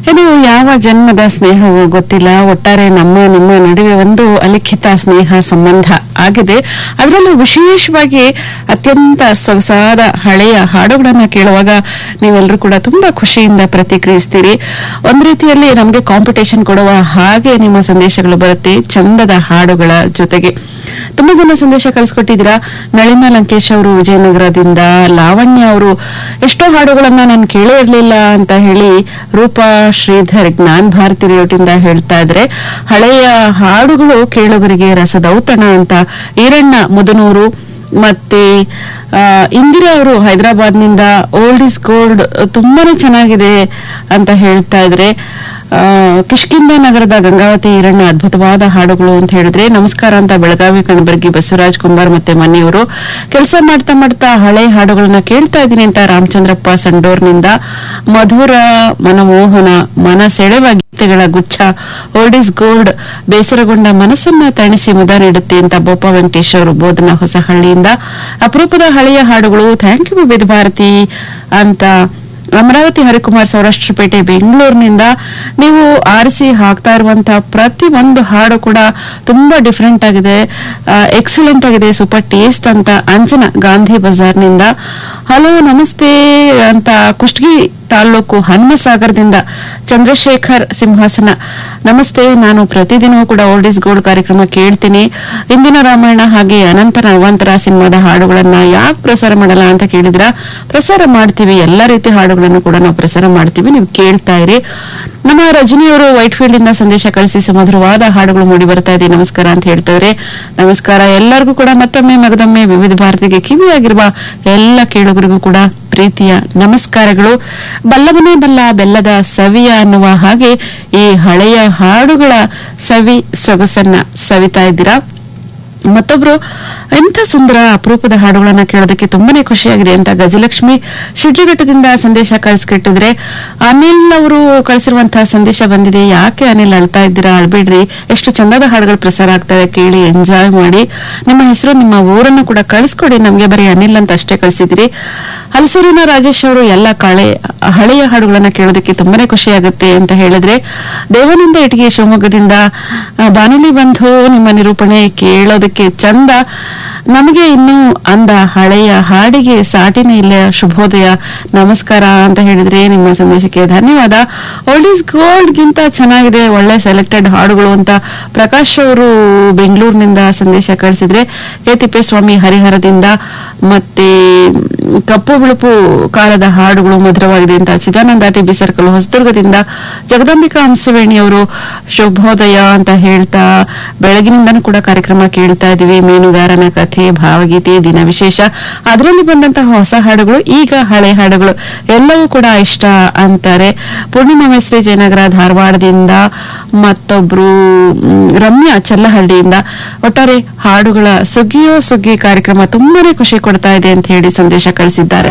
ಇದು ಯಾವ ಜನ್ಮದ ಸ್ನೇಹವೋ ಗೊತ್ತಿಲ್ಲ ಒಟ್ಟಾರೆ ನಮ್ಮ ನಿಮ್ಮ ನಡುವೆ ಒಂದು ಅಲಿಖಿತ ಸ್ನೇಹ ಸಂಬಂಧ ಆಗಿದೆ ಅದರಲ್ಲೂ ವಿಶೇಷವಾಗಿ ಅತ್ಯಂತ ಸೊಗಸಾದ ಹಳೆಯ ಹಾಡುಗಳನ್ನ ಕೇಳುವಾಗ ನೀವೆಲ್ಲರೂ ಕೂಡ ತುಂಬಾ ಖುಷಿಯಿಂದ ಪ್ರತಿಕ್ರಿಯಿಸ್ತೀರಿ ಒಂದ್ ರೀತಿಯಲ್ಲಿ ನಮಗೆ ಕಾಂಪಿಟೇಷನ್ ಕೊಡುವ ಹಾಗೆ ನಿಮ್ಮ ಸಂದೇಶಗಳು ಬರುತ್ತೆ ಚಂದದ ಹಾಡುಗಳ ಜೊತೆಗೆ ತುಂಬಾ ಜನ ಸಂದೇಶ ಕಳಿಸ್ಕೊಟ್ಟಿದ್ದೀರಾ ನಳಿನ ಲಂಕೇಶ್ ಅವರು ವಿಜಯನಗರದಿಂದ ಲಾವಣ್ಯ ಅವರು ಎಷ್ಟೋ ಹಾಡುಗಳನ್ನ ನಾನು ಕೇಳೇ ಇರ್ಲಿಲ್ಲ ಅಂತ ಹೇಳಿ ರೂಪಾ ಶ್ರೀಧರ್ ಜ್ಞಾನ್ ಭಾರತಿ ರೇವಟಿಂದ ಹೇಳ್ತಾ ಇದ್ರೆ ಹಳೆಯ ಹಾಡುಗಳು ಕೇಳುಗರಿಗೆ ರಸದೌತಣ ಅಂತ ಈರಣ್ಣ ಮುದನೂರು ಮತ್ತೆ ಆ, ಇಂದಿರಾ ಅವರು ಹೈದರಾಬಾದ್ನಿಂದ ಓಲ್ಡ್ ಇಸ್ ಗೋಲ್ಡ್ ತುಂಬಾನೇ ಚೆನ್ನಾಗಿದೆ ಅಂತ ಹೇಳ್ತಾ ಇದ್ರೆ ಆ, ಕಿಷ್ಕಿಂಧ ನಗರದ ಗಂಗಾವತಿ ಈರಣ್ಣ ಅದ್ಭುತವಾದ ಹಾಡುಗಳು ಅಂತ ಹೇಳಿದ್ರೆ ನಮಸ್ಕಾರ ಅಂತ ಬೆಳಗಾವಿ ಕಣಬರ್ಗಿ ಬಸವರಾಜ್ ಕುಂಬಾರ್ ಮತ್ತೆ ಮನೆಯವರು ಕೆಲಸ ಮಾಡ್ತಾ ಮಾಡ್ತಾ ಹಳೆ ಹಾಡುಗಳನ್ನ ಕೇಳ್ತಾ ಇದ್ದೀನಿ ಅಂತ ರಾಮಚಂದ್ರಪ್ಪ ಸಂಡೋರ್ನಿಂದ ಮಧುರ ಮನಮೋಹನ ಮನ ಸೆಳೆವ ಗೀತೆಗಳ ಗುಚ್ಛ ಓಲ್ಡ್ ಇಸ್ ಗೋಲ್ಡ್ ಬೇಸರಗೊಂಡ ಮನಸ್ಸನ್ನ ತಣಿಸಿ ಮುದ ನೀಡುತ್ತೆ ಅಂತ ಬೋಪ ವೆಂಕಟೇಶ್ ಅವರು ಬೋಧನಾ ಹೊಸಹಳ್ಳಿಯಿಂದ ಅಪರೂಪದ ಹಳೆಯ ಹಾಡುಗಳು ಥ್ಯಾಂಕ್ ಯು ವಿದ್ ಭಾರತಿ ಅಂತ ಅಮರಾವತಿ ಹರಿಕುಮಾರ್ ಸೌರಾಷ್ಟ್ರಪೇಟೆ ಬೆಂಗಳೂರಿನಿಂದ ನೀವು ಆರಿಸಿ ಹಾಕ್ತಾ ಇರುವಂತಹ ಪ್ರತಿ ಒಂದು ಹಾಡು ಕೂಡ ತುಂಬಾ ಡಿಫರೆಂಟ್ ಆಗಿದೆ ಎಕ್ಸಲೆಂಟ್ ಆಗಿದೆ ಸೂಪರ್ ಟೇಸ್ಟ್ ಅಂತ ಅಂಜನಾ ಗಾಂಧಿ ಬಜಾರ್ನಿಂದ ಹಲೋ ನಮಸ್ತೆ ಅಂತ ಕುಷ್ಟಗಿ ತಾಲೂಕು ಹನುಮಸಾಗರದಿಂದ ಚಂದ್ರಶೇಖರ್ ಸಿಂಹಾಸನ ನಮಸ್ತೆ ನಾನು ಪ್ರತಿದಿನವೂ ಕೂಡ ಓಲ್ಡ್ ಇಸ್ ಗೋಲ್ಡ್ ಕಾರ್ಯಕ್ರಮ ಕೇಳ್ತೀನಿ ಇಂದಿನ ರಾಮಾಯಣ ಹಾಗೆ ಅನಂತರ ಅವಾಂತರ ಸಿನಿಮಾದ ಹಾಡುಗಳನ್ನ ಯಾಕೆ ಪ್ರಸಾರ ಮಾಡಲ್ಲ ಅಂತ ಕೇಳಿದ್ರ ಪ್ರಸಾರ ಮಾಡ್ತೀವಿ ಎಲ್ಲಾ ರೀತಿ ಹಾಡುಗಳನ್ನು ಕೂಡ ನಾವು ಪ್ರಸಾರ ಮಾಡ್ತೀವಿ ನೀವು ಕೇಳ್ತಾ ಇರಿ ನಮ್ಮ ರಜನಿಯವರು ವೈಟ್ ಫೀಲ್ಡ್ ಇಂದ ಸಂದೇಶ ಕಳಿಸಿ ಸುಮಧುರವಾದ ಹಾಡುಗಳು ಮೂಡಿ ಬರ್ತಾ ಇದೆ ನಮಸ್ಕಾರ ಅಂತ ಹೇಳ್ತಾರೆ ನಮಸ್ಕಾರ ಎಲ್ಲರಿಗೂ ಕೂಡ ಮತ್ತೊಮ್ಮೆ ಮಗದೊಮ್ಮೆ ವಿವಿಧ ಭಾರತಿಗೆ ಕಿವಿಯಾಗಿರುವ ಎಲ್ಲ ಕೇಳುಗರಿಗೂ ಕೂಡ ಪ್ರೀತಿಯ ನಮಸ್ಕಾರಗಳು ಬಲ್ಲವನೇ ಬಲ್ಲ ಬೆಲ್ಲದ ಸವಿಯ ಅನ್ನುವ ಹಾಗೆ ಈ ಹಳೆಯ ಹಾಡುಗಳ ಸವಿ ಸೊಗಸನ್ನ ಸವಿತಾ ಇದ್ದೀರಾ ಮತ್ತೊಬ್ರು ಎಂಥ ಸುಂದರ ಅಪರೂಪದ ಹಾಡುಗಳನ್ನ ಕೇಳೋದಕ್ಕೆ ತುಂಬಾನೇ ಖುಷಿಯಾಗಿದೆ ಅಂತ ಗಜಲಕ್ಷ್ಮಿ ಶಿಡ್ಲಿಘಟ್ಟದಿಂದ ಸಂದೇಶ ಕಳಿಸ್ಕೊಟ್ಟಿದ್ರೆ ಅನಿಲ್ ಅವರು ಕಳಿಸಿರುವಂತಹ ಸಂದೇಶ ಬಂದಿದೆ ಯಾಕೆ ಅನಿಲ್ ಅಳ್ತಾ ಇದ್ದೀರಾ ಅಳ್ಬೇಡ್ರಿ ಎಷ್ಟು ಚಂದದ ಹಾಡುಗಳು ಪ್ರಸಾರ ಆಗ್ತದೆ ಕೇಳಿ ಎಂಜಾಯ್ ಮಾಡಿ ನಿಮ್ಮ ಹೆಸರು ನಿಮ್ಮ ಊರನ್ನು ಕೂಡ ಕಳಿಸ್ಕೊಡಿ ನಮ್ಗೆ ಬರೀ ಅನಿಲ್ ಅಂತ ಅಷ್ಟೇ ಕಳಿಸಿದಿರಿ ಹಲಸೂರಿನ ರಾಜೇಶ್ ಅವರು ಎಲ್ಲ ಕಳೆ ಹಳೆಯ ಹಾಡುಗಳನ್ನ ಕೇಳೋದಕ್ಕೆ ತುಂಬಾನೇ ಖುಷಿ ಆಗುತ್ತೆ ಅಂತ ಹೇಳಿದ್ರೆ ದೇವನಿಂದ ಇಟಿಗೆ ಶಿವಮೊಗ್ಗದಿಂದ ಆ, ಬಾನುಲಿ ಬಂಧು ನಿಮ್ಮ ನಿರೂಪಣೆ ಕೇಳೋದಕ್ಕೆ ಚಂದ ನಮಗೆ ಇನ್ನು ಅಂದ ಹಳೆಯ ಹಾಡಿಗೆ ಸಾಟಿನೇ ಇಲ್ಲ ಶುಭೋದಯ ನಮಸ್ಕಾರ ಅಂತ ಹೇಳಿದ್ರೆ ನಿಮ್ಮ ಸಂದೇಶಕ್ಕೆ ಧನ್ಯವಾದ ಓಲ್ಡ್ ಈಸ್ ಗೋಲ್ಡ್ ಗಿಂತ ಚೆನ್ನಾಗಿದೆ ಒಳ್ಳೆ ಸೆಲೆಕ್ಟೆಡ್ ಹಾಡುಗಳು ಅಂತ ಪ್ರಕಾಶ್ ಅವರು ಬೆಂಗಳೂರಿನಿಂದ ಸಂದೇಶ ಕಳಿಸಿದ್ರೆ ಕೆ ತಿಪ್ಪೇಸ್ವಾಮಿ ಹರಿಹರದಿಂದ ಮತ್ತೆ ಮ್, ಕಪ್ಪು ಬಿಳುಪು ಕಾಲದ ಹಾಡುಗಳು ಮಧುರವಾಗಿದೆ ಅಂತ ಚಿದಾನಂದ ಟಿ ಸರ್ಕಲ್ ಹೊಸದುರ್ಗದಿಂದ ಜಗದಾಂಬಿಕಾ ಹಂಸವೇಣಿ ಅವರು ಶುಭೋದಯ ಅಂತ ಹೇಳ್ತಾ ಬೆಳಗಿನಿಂದನೂ ಕೂಡ ಕಾರ್ಯಕ್ರಮ ಕೇಳ್ತಾ ಇದೀವಿ ಮೀನುಗಾರನ ಕಥೆ ಭಾವಗೀತೆ ದಿನ ವಿಶೇಷ ಅದರಲ್ಲಿ ಬಂದಂತಹ ಹೊಸ ಹಾಡುಗಳು ಈಗ ಹಳೆ ಹಾಡುಗಳು ಎಲ್ಲವೂ ಕೂಡ ಇಷ್ಟ ಅಂತಾರೆ ಪೂರ್ಣಿಮಾ ಮೇಸ್ತ್ರಿ ಜಯನಗರ ಧಾರವಾಡದಿಂದ ಮತ್ತೊಬ್ರು ಮ್, ರಮ್ಯಾ ಚಲ್ಲಹಳ್ಳಿಯಿಂದ ಒಟ್ಟಾರೆ ಹಾಡುಗಳ ಸುಗ್ಗಿಯೋ ಸುಗ್ಗಿ ಕಾರ್ಯಕ್ರಮ ತುಂಬಾನೇ ಖುಷಿ ಕೊಡ್ತಾ ಇದೆ ಅಂತ ಹೇಳಿ ಸಂದೇಶ ಕಳಿಸಿದ್ದಾರೆ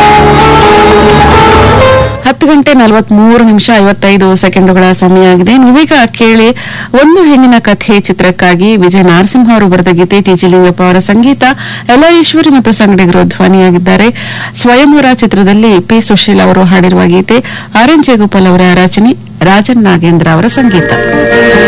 ಹತ್ತು ಗಂಟೆ ನಲವತ್ಮೂರು ನಿಮಿಷ ಐವತ್ತೈದು ಸೆಕೆಂಡುಗಳ ಸಮಯ ಆಗಿದೆ ನೀವೀಗ ಕೇಳಿ ಒಂದು ಹೆಣ್ಣಿನ ಕಥೆ ಚಿತ್ರಕ್ಕಾಗಿ ವಿಜಯ ನರಸಿಂಹ ಅವರು ಬರೆದ ಗೀತೆ ಟಿಜಿ ಲಿಂಗಪ್ಪ ಅವರ ಸಂಗೀತ ಎಲ್ಲ ಈಶ್ವರಿ ಮತ್ತು ಸಂಗಡಿಗರು ಧ್ವನಿಯಾಗಿದ್ದಾರೆ ಸ್ವಯಂವರ ಚಿತ್ರದಲ್ಲಿ ಪಿ ಸುಶೀಲ್ ಅವರು ಹಾಡಿರುವ ಗೀತೆ ಆರ್ ಎನ್ ಜಯಗೋಪಾಲ್ ಅವರ ರಚನೆ ರಾಜನ್ ನಾಗೇಂದ್ರ ಅವರ ಸಂಗೀತ